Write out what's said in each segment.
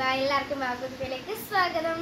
അപ്പൊ എല്ലാവർക്കും ബാബുദിലേക്ക് സ്വാഗതം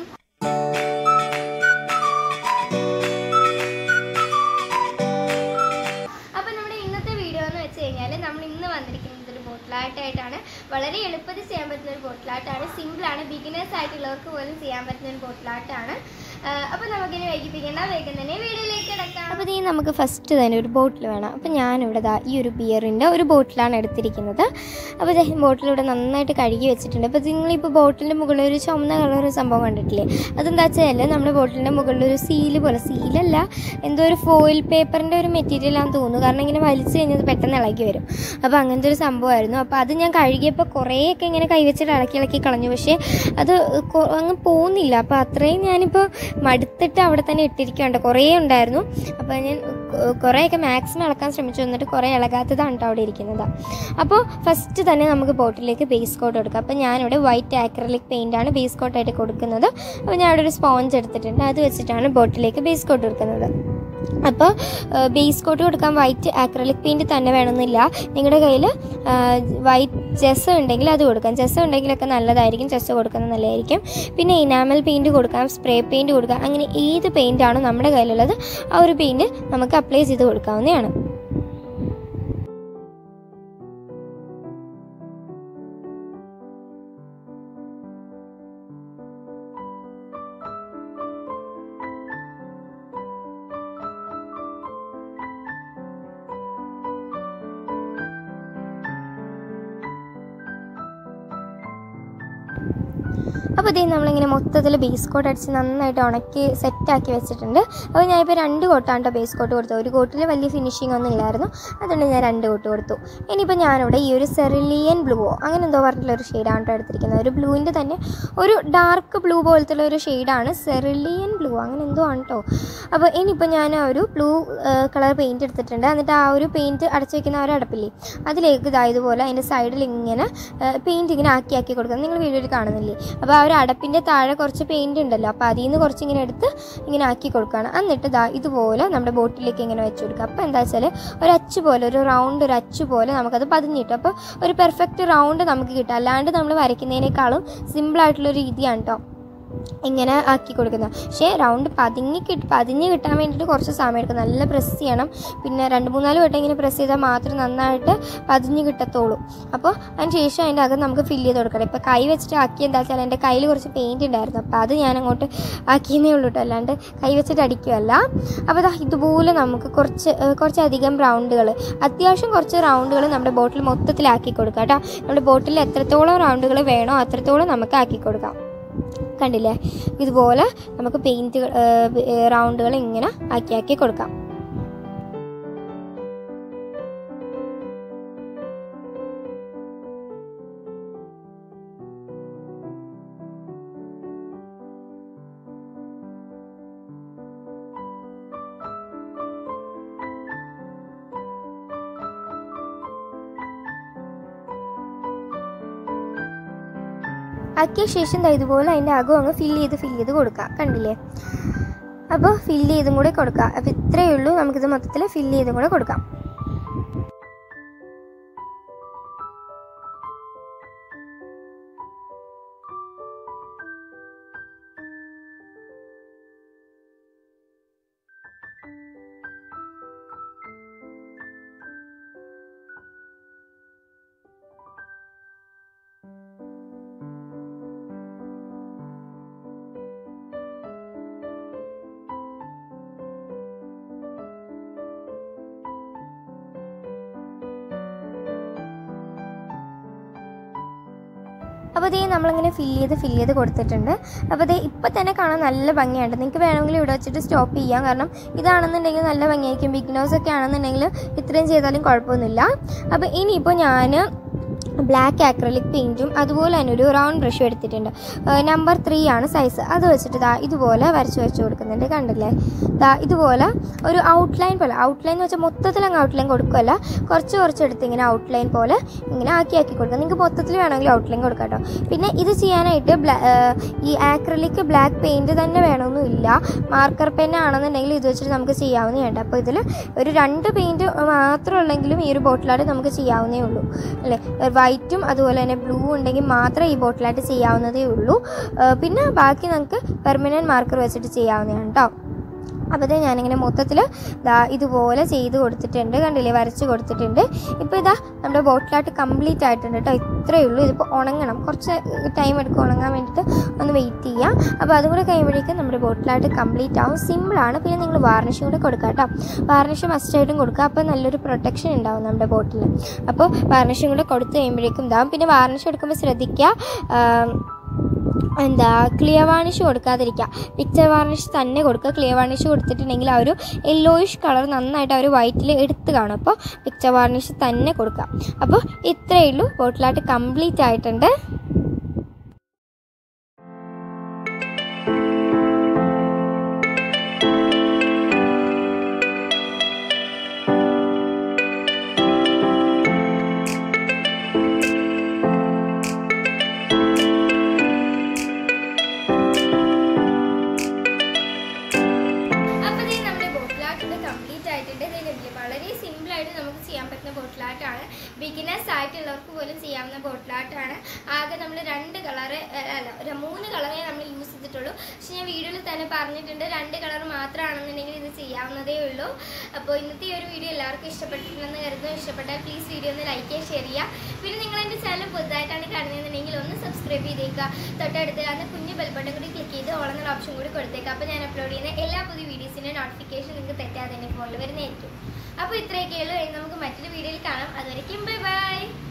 അപ്പൊ നമ്മുടെ ഇന്നത്തെ വീഡിയോ എന്ന് വെച്ച് കഴിഞ്ഞാൽ നമ്മൾ ഇന്ന് വന്നിരിക്കുന്നത് ഒരു ബോട്ടിലാട്ടായിട്ടാണ് വളരെ എളുപ്പത്തിൽ ചെയ്യാൻ പറ്റുന്ന ഒരു ബോട്ടിലാട്ടാണ് സിമ്പിളാണ് ബിഗിനേഴ്സ് ആയിട്ടുള്ളവർക്ക് പോലും ചെയ്യാൻ പറ്റുന്ന ഒരു ബോട്ടിലാട്ടാണ് അപ്പോൾ നമുക്കിനി വൈകിപ്പിക്കേണ്ട വേഗം തന്നെ വീഡിയോയിലേക്ക് കിടക്കാം അപ്പോൾ ഈ നമുക്ക് ഫസ്റ്റ് തന്നെ ഒരു ബോട്ടിൽ വേണം അപ്പോൾ ഞാനിവിടെ ദാ ഈ ഒരു ബിയറിൻ്റെ ഒരു ബോട്ടിലാണ് എടുത്തിരിക്കുന്നത് അപ്പോൾ ദേ ബോട്ടിൽ ഇവിടെ നന്നായിട്ട് കഴുകി വെച്ചിട്ടുണ്ട് അപ്പോൾ നിങ്ങളിപ്പോൾ ബോട്ടിലിൻ്റെ മുകളിൽ ഒരു ചുമന്ന കളർ ഒരു സംഭവം കണ്ടിട്ടില്ലേ അതെന്താ വെച്ചാൽ നമ്മുടെ ബോട്ടിലിൻ്റെ മുകളിൽ ഒരു സീല് പോലെ സീലല്ല എന്തോ ഒരു ഫോയിൽ പേപ്പറിൻ്റെ ഒരു മെറ്റീരിയൽ ആണെന്ന് തോന്നുന്നു കാരണം ഇങ്ങനെ വലിച്ചു കഴിഞ്ഞത് പെട്ടെന്ന് ഇളകി വരും അപ്പോൾ അങ്ങനത്തെ ഒരു സംഭവമായിരുന്നു അപ്പോൾ അത് ഞാൻ കഴുകിയപ്പോൾ കുറേയൊക്കെ ഇങ്ങനെ കൈവച്ചിട്ട് ഇളക്കി ഇളക്കി കളഞ്ഞു പക്ഷേ അത് കൊ- അങ്ങ് പോകുന്നില്ല അപ്പോൾ അത്രയും ഞാനിപ്പോൾ മടുത്തിട്ട് അവിടെ തന്നെ ഇട്ടിരിക്കുകയുണ്ട് കുറേ ഉണ്ടായിരുന്നു അപ്പോൾ ഞാൻ കൊ- കുറേയൊക്കെ മാക്സിമം ഇളക്കാൻ ശ്രമിച്ചു എന്നിട്ട് കുറേ ഇളകാത്തതാണ് കേട്ടോ അവിടെ ഇരിക്കുന്നത് അപ്പോൾ ഫസ്റ്റ് തന്നെ നമുക്ക് ബോട്ടിലേക്ക് ബേസ് കോട്ട് കൊടുക്കാം അപ്പോൾ ഞാനിവിടെ വൈറ്റ് ആക്രലിക് പെയിൻ്റാണ് ബേസ് കോട്ടായിട്ട് കൊടുക്കുന്നത് അപ്പോൾ ഞാൻ അവിടെ ഒരു സ്പോഞ്ച് എടുത്തിട്ടുണ്ട് അത് വെച്ചിട്ടാണ് ബോട്ടിലേക്ക് ബേസ് കോട്ട് കൊടുക്കുന്നത് അപ്പോൾ ബേസ് കോട്ട് കൊടുക്കാൻ വൈറ്റ് ആക്രലിക് പെയിൻറ്റ് തന്നെ വേണമെന്നില്ല നിങ്ങളുടെ കയ്യിൽ വൈറ്റ് ചെസ് ഉണ്ടെങ്കിൽ അത് കൊടുക്കാം ചെസ് ഉണ്ടെങ്കിലൊക്കെ നല്ലതായിരിക്കും ചെസ് കൊടുക്കുന്നത് നല്ലതായിരിക്കും പിന്നെ ഇനാമൽ പെയിൻറ്റ് കൊടുക്കാം സ്പ്രേ പെയിൻറ്റ് കൊടുക്കാം അങ്ങനെ ഏത് പെയിൻ്റാണോ നമ്മുടെ കയ്യിലുള്ളത് ആ ഒരു പെയിൻറ്റ് നമുക്ക് അപ്ലൈ ചെയ്ത് കൊടുക്കാവുന്നതാണ് അപ്പോൾ ഇതേ നമ്മളിങ്ങനെ മൊത്തത്തിൽ ബേസ് കോട്ട് അടിച്ച് നന്നായിട്ട് ഉണക്കി സെറ്റാക്കി വെച്ചിട്ടുണ്ട് അപ്പോൾ ഞാനിപ്പോൾ രണ്ട് കോട്ടാണ് കേട്ടോ ബേസ് കോട്ട് കൊടുത്തത് ഒരു കോട്ടിൽ വലിയ ഫിനിഷിംഗ് ഒന്നും ഇല്ലായിരുന്നു അതുകൊണ്ട് ഞാൻ രണ്ട് കോട്ട് കൊടുത്തു ഇനിയിപ്പോൾ ഞാനിവിടെ ഈ ഒരു സെറിലിയൻ ബ്ലൂവോ അങ്ങനെ എന്തോ പറഞ്ഞിട്ടുള്ള ഒരു ഷെയ്ഡാണ് കേട്ടോ എടുത്തിരിക്കുന്നത് ഒരു ബ്ലൂവിൻ്റെ തന്നെ ഒരു ഡാർക്ക് ബ്ലൂ പോലത്തെ ഒരു ഷെയ്ഡാണ് സെറിലിയൻ ബ്ലൂ അങ്ങനെ എന്തോ ആണ് കേട്ടോ അപ്പോൾ ഇനിയിപ്പോൾ ഞാൻ ആ ഒരു ബ്ലൂ കളർ പെയിൻറ്റ് എടുത്തിട്ടുണ്ട് എന്നിട്ട് ആ ഒരു പെയിൻറ്റ് അടച്ചു വെക്കുന്ന ആ ഒരു അടപ്പില്ലേ അതിലേക്ക് ഇതാ ഇതുപോലെ അതിൻ്റെ സൈഡിൽ ഇങ്ങനെ പെയിൻറ്റ് ഇങ്ങനെ ആക്കി ആക്കി കൊടുക്കുന്നത് നിങ്ങൾ വീഡിയോയിൽ കാണുന്നില്ലേ അപ്പോൾ ആ ഒരു അടപ്പിൻ്റെ താഴെ കുറച്ച് പെയിൻറ്റ് ഉണ്ടല്ലോ അപ്പോൾ അതിൽ നിന്ന് കുറച്ച് ഇങ്ങനെ എടുത്ത് ഇങ്ങനെ ആക്കി കൊടുക്കുകയാണ് എന്നിട്ട് ദാ ഇതുപോലെ നമ്മുടെ ബോട്ടിലേക്ക് ഇങ്ങനെ വെച്ച് കൊടുക്കുക അപ്പോൾ എന്താ വെച്ചാൽ ഒരു അച്ച് പോലെ ഒരു റൗണ്ട് ഒരു അച്ച് പോലെ നമുക്കത് പതിഞ്ഞ് കിട്ടും അപ്പോൾ ഒരു പെർഫെക്റ്റ് റൗണ്ട് നമുക്ക് കിട്ടും അല്ലാണ്ട് നമ്മൾ വരയ്ക്കുന്നതിനേക്കാളും സിമ്പിളായിട്ടുള്ള രീതിയാണ് കേട്ടോ ഇങ്ങനെ ആക്കി കൊടുക്കുന്നത് പക്ഷേ റൗണ്ട് പതിഞ്ഞ് കിട്ടി പതിഞ്ഞ് കിട്ടാൻ വേണ്ടിയിട്ട് കുറച്ച് സമയം എടുക്കും നല്ല പ്രസ് ചെയ്യണം പിന്നെ രണ്ട് മൂന്നാല് വട്ടം ഇങ്ങനെ പ്രസ് ചെയ്താൽ മാത്രം നന്നായിട്ട് പതിഞ്ഞ് കിട്ടത്തുള്ളൂ അപ്പോൾ അതിന് ശേഷം അതിൻ്റെ അകം നമുക്ക് ഫില്ല് ചെയ്ത് കൊടുക്കണം ഇപ്പോൾ കൈ വെച്ചിട്ട് ആക്കി എന്താ വെച്ചാൽ എൻ്റെ കയ്യിൽ കുറച്ച് പെയിൻറ്റ് ഉണ്ടായിരുന്നു അപ്പോൾ അത് ഞാൻ അങ്ങോട്ട് ആക്കിയെന്നേ ഉള്ളൂ കേട്ടോ അല്ലാണ്ട് കൈ വെച്ചിട്ട് അടിക്കുകയല്ല അപ്പോൾ ദാ ഇതുപോലെ നമുക്ക് കുറച്ച് ഏഹ്, കുറച്ചധികം റൗണ്ടുകൾ അത്യാവശ്യം കുറച്ച് റൗണ്ടുകൾ നമ്മുടെ ബോട്ടിൽ മൊത്തത്തിലാക്കി കൊടുക്കാം കേട്ടോ നമ്മുടെ ബോട്ടിൽ എത്രത്തോളം റൗണ്ടുകൾ വേണോ അത്രത്തോളം നമുക്ക് ആക്കി കൊടുക്കാം കണ്ടില്ലേ ഇതുപോലെ നമുക്ക് പെയിൻറ്റുകൾ റൗണ്ടുകൾ ഇങ്ങനെ ആക്കി ആക്കി കൊടുക്കാം ആക്കിയ ശേഷം ദാ ഇതുപോലെ അതിൻ്റെ അകം അങ്ങ് ഫില്ല് ചെയ്ത് ഫില്ല് ചെയ്ത് കൊടുക്കുക കണ്ടില്ലേ അപ്പോൾ ഫില്ല് ചെയ്തും കൂടെ കൊടുക്കുക അപ്പോൾ ഇത്രയേ ഉള്ളൂ നമുക്കിത് മൊത്തത്തിൽ ഫില്ല് ചെയ്തും കൂടെ കൊടുക്കാം അപ്പോൾ ഇതേ നമ്മളിങ്ങനെ ഫില്ല് ചെയ്ത് ഫില്ല് ചെയ്ത് കൊടുത്തിട്ടുണ്ട് അപ്പോൾ ഇതേ ഇപ്പം തന്നെ കാണാൻ നല്ല ഭംഗിയുണ്ട് നിങ്ങൾക്ക് വേണമെങ്കിൽ ഇവിടെ വെച്ചിട്ട് സ്റ്റോപ്പ് ചെയ്യാം കാരണം ഇതാണെന്നുണ്ടെങ്കിൽ നല്ല ഭംഗിയായിരിക്കും ബിഗ് ഒക്കെ ആണെന്നുണ്ടെങ്കിൽ ഇത്രയും ചെയ്താലും കുഴപ്പമൊന്നുമില്ല അപ്പോൾ ഇനിയിപ്പോൾ ഞാൻ ബ്ലാക്ക് ആക്രലിക് പെയിൻറ്റും അതുപോലെ തന്നെ ഒരു റൗണ്ട് ബ്രഷും എടുത്തിട്ടുണ്ട് നമ്പർ ത്രീ ആണ് സൈസ് അത് വെച്ചിട്ട് ദാ ഇതുപോലെ വരച്ച് വെച്ച് കൊടുക്കുന്നുണ്ട് കണ്ടില്ലേ ദാ ഇതുപോലെ ഒരു ഔട്ട്ലൈൻ പോലെ ഔട്ട്ലൈൻ എന്ന് വെച്ചാൽ മൊത്തത്തിൽ അങ്ങ് ഔട്ട്ലൈൻ കൊടുക്കുമല്ല കുറച്ച് കുറച്ച് എടുത്ത് ഇങ്ങനെ ഔട്ട്ലൈൻ പോലെ ഇങ്ങനെ ആക്കി ആക്കി കൊടുക്കാം നിങ്ങൾക്ക് മൊത്തത്തിൽ വേണമെങ്കിൽ ഔട്ട്ലൈൻ കൊടുക്കാം കേട്ടോ പിന്നെ ഇത് ചെയ്യാനായിട്ട് ബ്ലാ ഈ ആക്രലിക് ബ്ലാക്ക് പെയിൻറ്റ് തന്നെ വേണമെന്നില്ല മാർക്കർ പെൻ ആണെന്നുണ്ടെങ്കിൽ ഇത് വെച്ചിട്ട് നമുക്ക് ചെയ്യാവുന്നതാണ് അപ്പോൾ ഇതിൽ ഒരു രണ്ട് പെയിൻറ്റ് മാത്രം ഉള്ളെങ്കിലും ഈ ഒരു ബോട്ടിലായിട്ട് നമുക്ക് ചെയ്യാവുന്നേ ഉള്ളൂ അല്ലേ വൈറ്റും അതുപോലെ തന്നെ ബ്ലൂ ഉണ്ടെങ്കിൽ മാത്രമേ ഈ ബോട്ടിലായിട്ട് ചെയ്യാവുന്നതേ ഉള്ളൂ ആ, പിന്നെ ബാക്കി നമുക്ക് പെർമനൻറ്റ് മാർക്കർ വെച്ചിട്ട് ചെയ്യാവുന്നതാണ് കേട്ടോ അപ്പോൾ ഇത് ഞാനിങ്ങനെ മൊത്തത്തിൽ ദാ ഇതുപോലെ ചെയ്ത് കൊടുത്തിട്ടുണ്ട് കണ്ടില്ലേ വരച്ച് കൊടുത്തിട്ടുണ്ട് ഇപ്പോൾ ഇതാ നമ്മുടെ ബോട്ടിലായിട്ട് കംപ്ലീറ്റ് ആയിട്ടുണ്ട് കേട്ടോ ഇത്രയേ ഉള്ളൂ ഇതിപ്പോൾ ഉണങ്ങണം കുറച്ച് ടൈം എടുക്കും ഉണങ്ങാൻ വേണ്ടിയിട്ട് ഒന്ന് വെയിറ്റ് ചെയ്യാം അപ്പോൾ അതും കൂടെ കഴിയുമ്പോഴേക്കും നമ്മുടെ ബോട്ടിലായിട്ട് കംപ്ലീറ്റ് ആവും സിമ്പിളാണ് പിന്നെ നിങ്ങൾ വാർണിഷും കൂടെ കൊടുക്കുക കേട്ടോ വാർണിഷ് മസ്റ്റായിട്ടും കൊടുക്കുക അപ്പോൾ നല്ലൊരു പ്രൊട്ടക്ഷൻ ഉണ്ടാവും നമ്മുടെ ബോട്ടിൽ അപ്പോൾ വാർണിഷും കൂടെ കൊടുത്തു കഴിയുമ്പോഴേക്കും ഇതാവും പിന്നെ വാർണിഷ് കൊടുക്കുമ്പോൾ ശ്രദ്ധിക്കുക ആം, എന്താ ക്ലിയർ വാർണിഷ് കൊടുക്കാതിരിക്കുക പിക്ചർ വാർണിഷ് തന്നെ കൊടുക്കുക ക്ലിയർ വാർണിഷ് കൊടുത്തിട്ടുണ്ടെങ്കിൽ ആ ഒരു യെല്ലോയിഷ് കളർ നന്നായിട്ട് ആ ഒരു വൈറ്റിൽ എടുത്ത് കാണും അപ്പോൾ പിക്ചർ വാർണിഷ് തന്നെ കൊടുക്കുക അപ്പോൾ ഇത്രയേ ഉള്ളൂ ബോട്ടിലായിട്ട് കംപ്ലീറ്റ് ആയിട്ടുണ്ട് അപ്പോൾ ഇത് നമ്മുടെ ബോട്ടിലാട്ട് കംപ്ലീറ്റ് ആയിട്ടുണ്ട് ഇത് കണ്ടില്ലേ വളരെ സിമ്പിൾ ആയിട്ട് നമുക്ക് ചെയ്യാൻ പറ്റുന്ന ബോട്ടിലാട്ടാണ് ബിഗിനേഴ്സ് ആയിട്ടുള്ളവർക്ക് പോലും ചെയ്യാവുന്ന ബോട്ടിലാട്ടാണ് ആകെ നമ്മൾ രണ്ട് കളറ് അല്ല ഒരു മൂന്ന് കളറേ നമ്മൾ യൂസ് ചെയ്തിട്ടുള്ളൂ പക്ഷെ ഞാൻ വീഡിയോയിൽ തന്നെ പറഞ്ഞിട്ടുണ്ട് രണ്ട് കളർ മാത്രമാണെന്നുണ്ടെങ്കിൽ ഇത് ചെയ്യാവുന്നതേ ഉള്ളൂ അപ്പോൾ ഇന്നത്തെ ഈ ഒരു വീഡിയോ എല്ലാവർക്കും ഇഷ്ടപ്പെട്ടിട്ടുണ്ടെന്ന് കരുതുന്നു ഇഷ്ടപ്പെട്ടാൽ പ്ലീസ് വീഡിയോ ഒന്ന് ലൈക്ക് ചെയ്യുക ഷെയർ ചെയ്യുക പിന്നെ നിങ്ങൾ എൻ്റെ ചാനൽ പുതുതായിട്ടാണ് കാണുന്നതെന്നുണ്ടെങ്കിൽ ഒന്ന് സബ്സ്ക്രൈബ് ചെയ്തേക്കുക തൊട്ടടുത്ത് കാണുന്ന കുഞ്ഞു ബെൽ ബട്ടൺ കൂടി ക്ലിക്ക് ചെയ്ത് ഓൾ എന്നൊരു ഓപ്ഷൻ കൂടി കൊടുത്തേക്കുക അപ്പോൾ ഞാൻ അപ്ലോഡ് ചെയ്യുന്ന എല്ലാ പുതിയ വീഡിയോസിൻ്റെ നോട്ടിഫിക്കേഷൻ നിങ്ങൾക്ക് തെറ്റാതെ തന്നെ ഫോണിൽ വരുന്നതായിരിക്കും അപ്പോൾ ഇത്രയൊക്കെയുള്ളൂ ഇനി നമുക്ക് മറ്റൊരു വീഡിയോയിൽ കാണാം അതുവരയ്ക്കും ബൈ ബൈ